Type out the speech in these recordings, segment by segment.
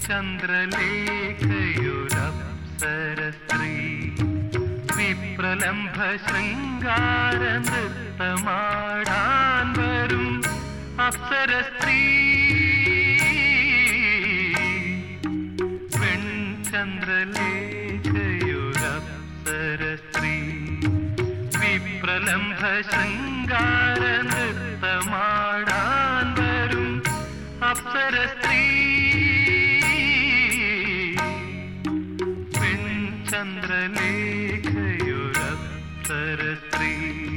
ചന്ദ്രലേഖയുരപ്സരസ്ത്രീ വിപ്രലംഭ ശൃംഗാര നൃത്തമാടാൻ വരും അപ്സരസ്ത്രീ പെൺചന്ദ്രലേഖയുരപ്സരസ്ത്രീ വിപ്രലംഭ ശൃംഗാര നൃത്തമാടാൻ വരും അപ്സരസ്ത്രീ പെൺചന്ദ്രലേഖയുരപ്സരസ്ത്രീ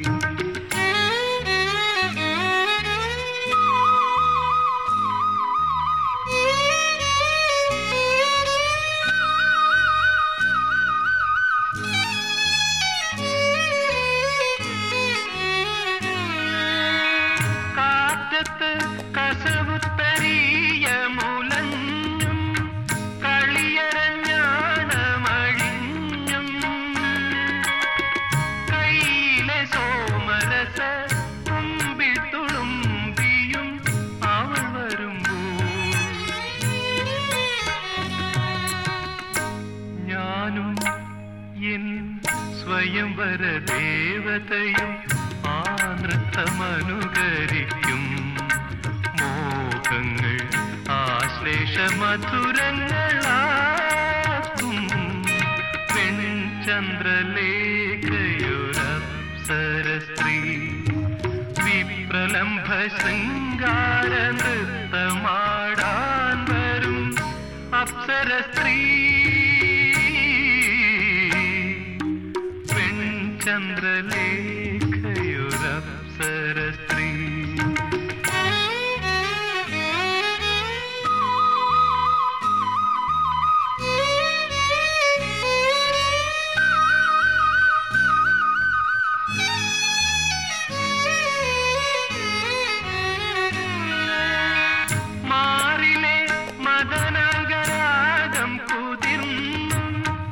കാറ്റത്ത് കസവുത്തരീയ മുലഞ്ഞും കളിയരഞ്ഞാണമഴിഞ്ഞും കയ്യിലെ സോമരസ മുമ്പിൽ തുളുമ്പിയും അവൾ വരുമ്പോൾ ഞാനും എൻ സ്വയംവര ദേവതയും ആ നൃത്തമനുകരിക്കും മോഹങ്ങൾ ആശ്ലേഷ മധുരങ്ങളാക്കും പെൺചന്ദ്രലേഖയുരപ്സരസ്ത്രീ വിപ്രലംഭ ശൃംഗാര നൃത്തമാടാൻ വരും അപ്സരസ്ത്രീ പെൺചന്ദ്രലേഖയുരപ്സരസ്ത്രീ മാറിലെ മദനഗരാഗം കുതിർന്നും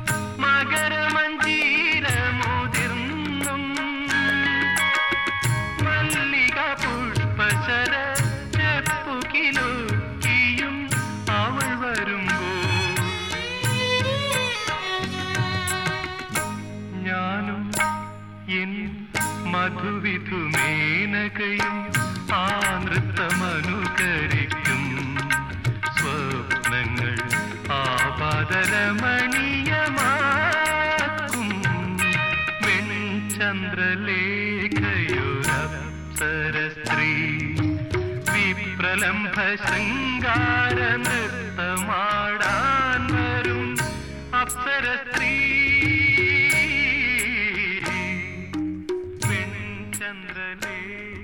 മകരമഞ്ജീരമുതിർന്നും മല്ലിക പുഷ്പശര ചെപ്പുകിലുക്കിയും അവൾ വരുമ്പോൾ ഞാനും എൻ മധുവിധുമേനകയും ആ നൃത്തമനുകരിക്കും സ്വപ്നങ്ങൾ ആപാദരമണീയമാക്കും വെൺചന്ദ്രലേഖയുരപ്സരസ്ത്രീ വിപ്രലംഭ ശൃംഗാര നൃത്തമാടാൻ വരും അപ്സരസ്ത്രീ വെൺചന്ദ്രലേ